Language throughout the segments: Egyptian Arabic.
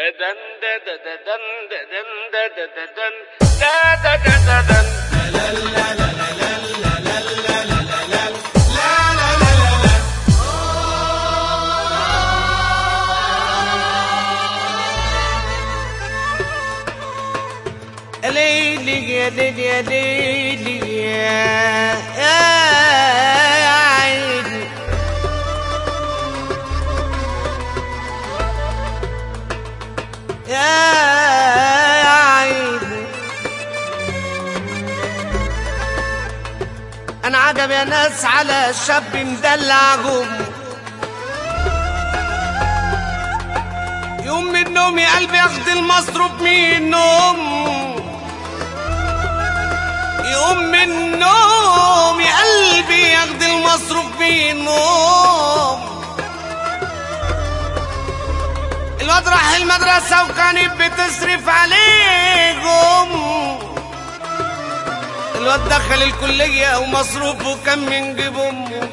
دن دا دا دا دن دا دن دا دا دا دن دا دا دا دا دن ليلي يا ليلي يا ليلي يا عيني يا عيني انا عجب يا ناس على شاب مدلعهم يوم من نومي قلبي ياخد المصروف منهم يوم من نومي قلبي ياخد المصروف منهم الواد راح المدرسة وكانت بتصرف عليهم الواد دخل الكلية ومصروفه كان من جيب أمه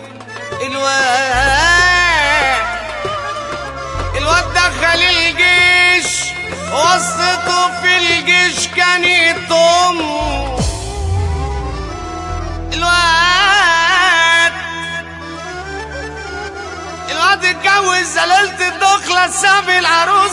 الواد الواد دخل الجيش وسطه في الجيش كانت أمه الواد الواد اتجوز زلالة الدخلة ساب العروس